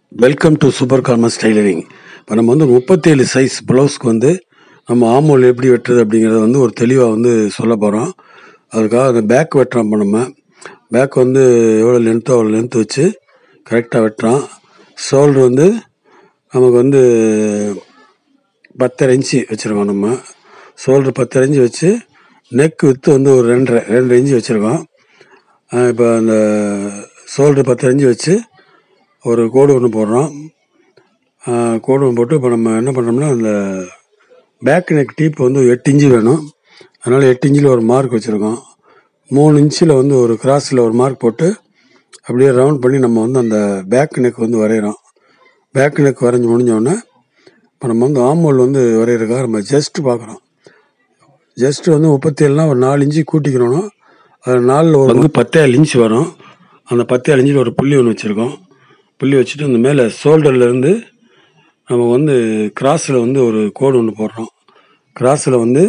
welcome to super garments tailoring இப்போ நம்ம வந்து முப்பத்தேழு சைஸ் ப்ளவுஸ்க்கு வந்து நம்ம ஆமோல் எப்படி வெட்டுறது அப்படிங்கிறத வந்து ஒரு தெளிவாக வந்து சொல்ல போகிறோம் அதுக்காக அந்த பேக் வெட்டுறோம் இப்போ நம்ம பேக் வந்து எவ்வளோ லென்த்தோ அவ்வளோ லென்த் வச்சு கரெக்டாக வெட்டுறோம் ஷோல்டர் வந்து நமக்கு வந்து பத்தரை இன்ச்சு வச்சுருக்கோம் நம்ம ஷோல்டர் பத்தரை இன்ச்சு வச்சு நெக் வித்து வந்து ஒரு ரெண்டரை ரெண்டு இன்ச்சு வச்சுருக்கோம் இப்போ அந்த ஷோல்டர் பத்தரை இன்ச்சு வச்சு ஒரு கோடு ஒன்று போடுறோம் ஆஹ் கோடு ஒன்று போட்டு இப்போ நம்ம என்ன பண்ணுறோம்னா அந்த பேக் நெக் டீப் வந்து எட்டு இன்ச்சு வேணும் அதனால் எட்டு இன்ச்சில் ஒரு மார்க் வச்சுருக்கோம் மூணு இன்ச்சில் வந்து ஒரு கிராஸில் ஒரு மார்க் போட்டு அப்படியே ரவுண்ட் பண்ணி நம்ம வந்து அந்த பேக் நெக் வந்து வரைகிறோம் பேக் நெக் வரைஞ்சி முடிஞ்சோடனே இப்போ நம்ம வந்து ஆமோல் வந்து வரைகிறதுக்காக நம்ம ஜஸ்ட் பார்க்குறோம் ஜஸ்ட் வந்து முப்பத்தேழுனா ஒரு நாலு இன்ச்சு கூட்டிக்கிறோம் அது நாலில் ஒரு வந்து பத்தேழு இன்ச்சு வரும் அந்த பத்தேழு இன்ச்சில் ஒரு புள்ளி ஒன்று வச்சுருக்கோம் புள்ளி வச்சுட்டு அந்த மேலே ஷோல்டர்லேருந்து நம்ம வந்து கிராஸில் வந்து ஒரு கோடு ஒன்று போடுறோம் கிராஸில் வந்து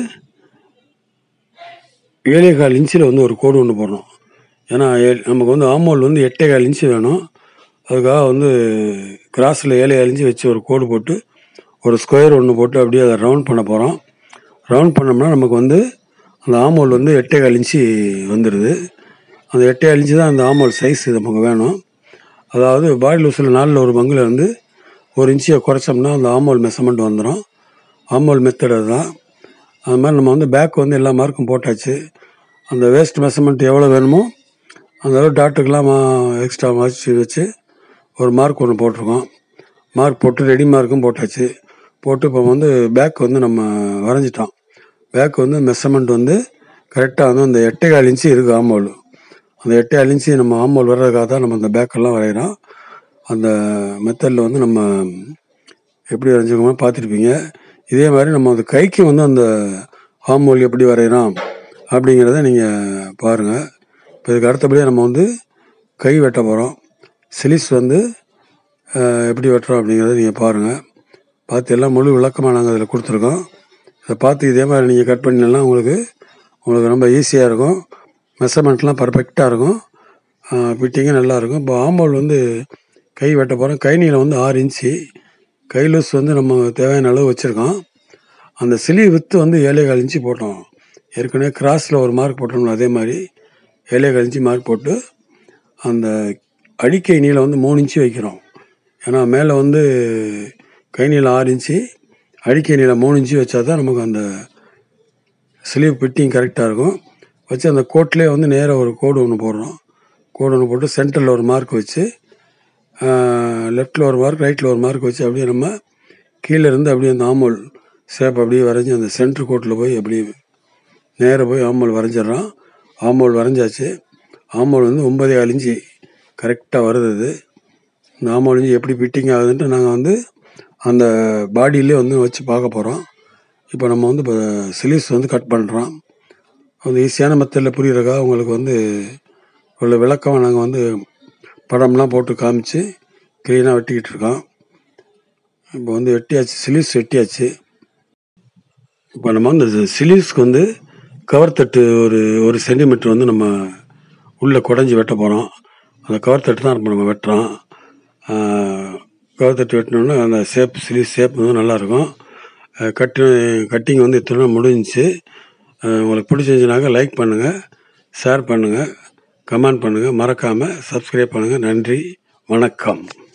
ஏழே கால் இன்ச்சில் வந்து ஒரு கோடு ஒன்று போடுறோம் ஏன்னா ஏ- நமக்கு வந்து ஆமோல் வந்து எட்டே கால் இன்ச்சு வேணும் அதுக்காக வந்து கிராஸில் ஏழே கால் இன்ச்சு வச்சு ஒரு கோடு போட்டு ஒரு ஸ்கொயர் ஒன்று போட்டு அப்படியே அதை ரவுண்ட் பண்ண போகிறோம் ரவுண்ட் பண்ணோம்னா நமக்கு வந்து அந்த ஆமோல் வந்து எட்டே கால் இன்ச்சு வந்துடுது அந்த எட்டே கால் இன்ச்சு தான் அந்த ஆமோல் சைஸ் நமக்கு வேணும் அதாவது பாடி லூஸில் நாலில் ஒரு பங்கில் வந்து ஒரு இன்ச்சியை குறைச்சோம்னா அந்த ஆமோல் மெஷர்மெண்ட் வந்துடும் ஆமோல் மெத்தட் அதுதான் அது மாதிரி நம்ம வந்து பேக் வந்து எல்லா மார்க்கும் போட்டாச்சு அந்த வேஸ்ட் மெஷர்மெண்ட் எவ்வளோ வேணுமோ அந்த அளவு டாட்டுக்கெல்லாம் எக்ஸ்ட்ரா மார்க்ஸ் வச்சு ஒரு மார்க் ஒன்று போட்டிருக்கோம் மார்க் போட்டு ரெடி மார்க்கும் போட்டாச்சு போட்டு இப்போ வந்து பேக் வந்து நம்ம வரைஞ்சிட்டோம் பேக் வந்து மெஷர்மெண்ட் வந்து கரெக்டாக வந்து அந்த எட்டே கால் இன்ச்சு இருக்குது ஆமோல் அந்த எட்டே கால் இன்ச்சு நம்ம ஆமோல் வர்றதுக்காக தான் நம்ம அந்த பேக்கெல்லாம் வரைகிறோம் அந்த மெத்தடில் வந்து நம்ம எப்படி வரைஞ்சிக்கோமோ பார்த்துருப்பீங்க இதே மாதிரி நம்ம அந்த கைக்கு வந்து அந்த ஆமோல் எப்படி வரைகிறோம் அப்படிங்கிறத நீங்கள் பாருங்கள் இப்போ இதுக்கு அடுத்தபடியாக நம்ம வந்து கை வெட்ட போகிறோம் சிலிஸ் வந்து அஹ், எப்படி வெட்டுறோம் அப்படிங்கிறத நீங்கள் பாருங்கள் பார்த்து எல்லாம் முழு விளக்கமாக நாங்கள் அதில் கொடுத்துருக்கோம் இதை பார்த்து இதே மாதிரி நீங்கள் கட் பண்ணினா உங்களுக்கு உங்களுக்கு ரொம்ப ஈஸியாக இருக்கும் மெஷர்மெண்ட்லாம் பர்ஃபெக்டாக இருக்கும் ஃபிட்டிங்கும் நல்லா இருக்கும் இப்போ ஆம்போல் வந்து கை வெட்ட போகிறோம் கை நீளம் வந்து ஆறு இன்ச்சு கை லூஸ் வந்து நம்ம தேவையான அளவு வச்சுருக்கோம் அந்த சிலி வித்து வந்து ஏழே கால் இன்ச்சு போட்டோம் ஏற்கனவே கிராஸில் ஒரு மார்க் போட்டோம்ல அதே மாதிரி ஏழே கால் இன்ச்சு மார்க் போட்டு அந்த அடிக்கை நீளம் வந்து மூணு இன்ச்சு வைக்கிறோம் ஏன்னா மேலே வந்து கை நீளம் ஆறு இன்ச்சு அடிக்கை நீளம் மூணு இன்ச்சு வச்சா தான் நமக்கு அந்த ஸ்லீவ் ஃபிட்டிங் கரெக்டாக இருக்கும் வச்சு அந்த கோட்லேயே வந்து நேராக ஒரு கோடு ஒன்று போடுறோம் கோடு ஒன்று போட்டு சென்டரில் ஒரு மார்க் வச்சு லெஃப்டில் ஒரு மார்க் ரைட்டில் ஒரு மார்க் வச்சு அப்படியே நம்ம கீழே இருந்து அப்படியே அந்த ஆமோல் ஷேப் அப்படியே வரைஞ்சி அந்த சென்ட்ரு கோட்டில் போய் அப்படியே நேராக போய் ஆமோல் வரைஞ்சிடுறோம் ஆமோல் வரைஞ்சாச்சு ஆமோல் வந்து ஒன்பதே கால் இன்ச்சு கரெக்டாக வருது அது இந்த ஆமோல் இன்ச்சு எப்படி ஃபிட்டிங் ஆகுதுன்ட்டு நாங்கள் வந்து அந்த பாடியிலே வந்து வச்சு பார்க்க போகிறோம் இப்போ நம்ம வந்து இப்போ சிலிஸ் வந்து கட் பண்ணுறோம் அது ஈஸியான மெத்தடில் புரியுறதுக்காக உங்களுக்கு வந்து உள்ள விளக்கம் நாங்கள் வந்து படம்லாம் போட்டு காமிச்சு க்ளீனாக வெட்டிக்கிட்டு இருக்கோம் இப்போ வந்து வெட்டியாச்சு சிலிஸ் வெட்டியாச்சு இப்போ நம்ம வந்து சிலிஸ்க்கு வந்து கவர் தட்டு ஒரு ஒரு சென்டிமீட்டர் வந்து நம்ம உள்ளே குடஞ்சி வெட்ட போகிறோம் அந்த கவர் தட்டு தான் இப்போ நம்ம வெட்டுறோம் கவர் தட்டு வெட்டினோம்னா அந்த ஷேப் சிலிஸ் ஷேப் வந்து நல்லாயிருக்கும் கட்டு கட்டிங் வந்து இத்தனை முடிஞ்சிச்சு அஹ் உங்களுக்கு பிடிச்சிருந்துச்சுனாக்கா லைக் பண்ணுங்கள் ஷேர் பண்ணுங்கள் கமெண்ட் பண்ணுங்கள் மறக்காமல் சப்ஸ்கிரைப் பண்ணுங்கள் நன்றி வணக்கம்